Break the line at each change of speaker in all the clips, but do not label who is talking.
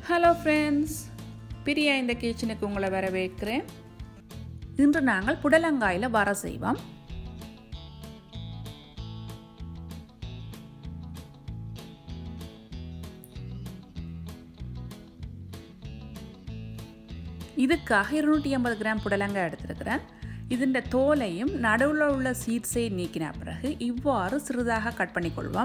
hello friends Priya இந்த கிச்சனுக்கு உங்களை வரவேற்கிறேன் இன்று நாங்கள் புடலங்காயில் வர செய்வோம் இதுக்காக இருநூற்றி ஐம்பது கிராம் புடலங்காய் எடுத்திருக்கிறேன் ഇതിൻ്റെ തോലയും നടുവിലുള്ള ഉള്ള സീഡ്സை நீக்கின பிறகு இவ்வாறு சிறிதாக கட் பண்ணிக்கொள்வோம்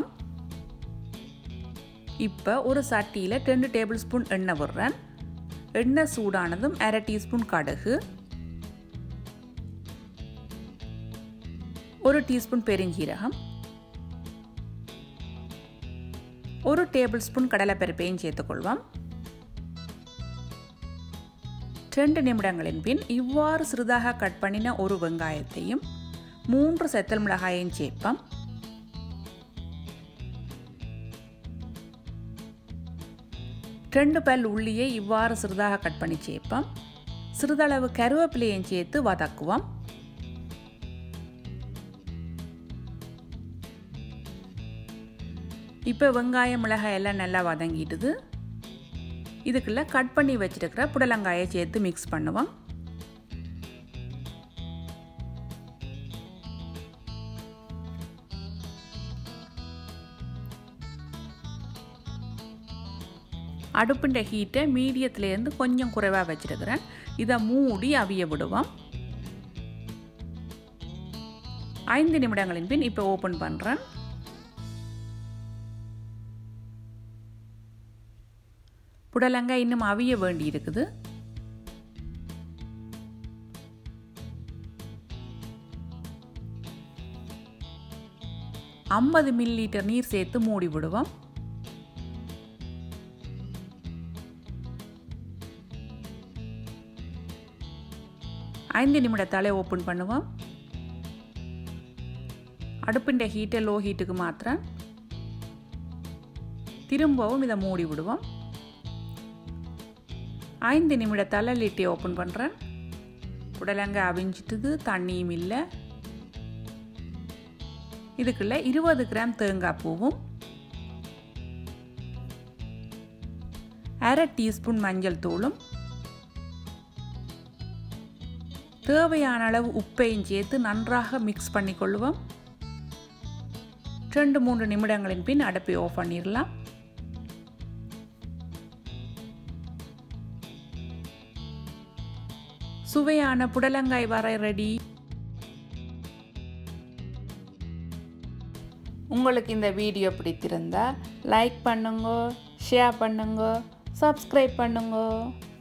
இப்போ ஒரு சட்டியில் ரெண்டு டேபிள் ஸ்பூன் எண்ணெய் விடுறேன் எண்ணெய் சூடானதும் அரை டீஸ்பூன் கடுகு ஒரு டீஸ்பூன் பெருஞ்சீரகம் ஒரு டேபிள் ஸ்பூன் கடலைப்பருப்பையும் சேர்த்துக்கொள்வோம் ரெண்டு நிமிடங்களின் பின் இவ்வாறு சிறிதாக கட் பண்ணின ஒரு வெங்காயத்தையும் மூன்று செத்தல் மிளகாயையும் சேர்ப்போம் ரெண்டு பல் உள்ளியை இவ்வாறு சிறிதாக கட் பண்ணி சேர்ப்போம் சிறிதளவு கருவேப்பிலையும் சேர்த்து வதக்குவோம் இப்போ வெங்காயம் மிளகாய் எல்லாம் நல்லா வதங்கிடுது இதுக்குள்ள கட் பண்ணி வச்சிருக்கிற புடலங்காயை சேர்த்து மிக்ஸ் பண்ணுவோம் அடுப்புண்ட ஹீட்டை மீடியத்துலேருந்து கொஞ்சம் குறைவாக வச்சிருக்கிறேன் இதை மூடி அவிய விடுவோம் ஐந்து நிமிடங்களின் பின் இப்போ ஓப்பன் பண்ணுறேன் புடலங்காய் இன்னும் அவிய வேண்டி இருக்குது ஐம்பது மில்லி லிட்டர் நீர் சேர்த்து மூடி விடுவோம் ஐந்து நிமிடத்தாலே ஓப்பன் பண்ணுவோம் அடுப்பின் ஹீட்டை லோ ஹீட்டுக்கு மாத்திரம் திரும்பவும் இதை மூடி விடுவோம் ஐந்து நிமிடத்தால் லிட்டி ஓப்பன் பண்ணுறேன் புடலங்காய் அவிஞ்சிட்டுது தண்ணியும் இல்லை இதுக்குள்ள இருபது கிராம் தேங்காய் பூவும் அரை டீஸ்பூன் மஞ்சள் தூளும் தேவையான அளவு உப்பையும் சேர்த்து நன்றாக மிக்ஸ் பண்ணிக்கொள்வோம் ரெண்டு மூன்று நிமிடங்களின் பின் அடுப்பை ஆஃப் பண்ணிடலாம் சுவையான புடலங்காய் வரை ரெடி உங்களுக்கு இந்த வீடியோ பிடித்திருந்தா லைக் பண்ணுங்க ஷேர் பண்ணுங்க சப்ஸ்கிரைப் பண்ணுங்க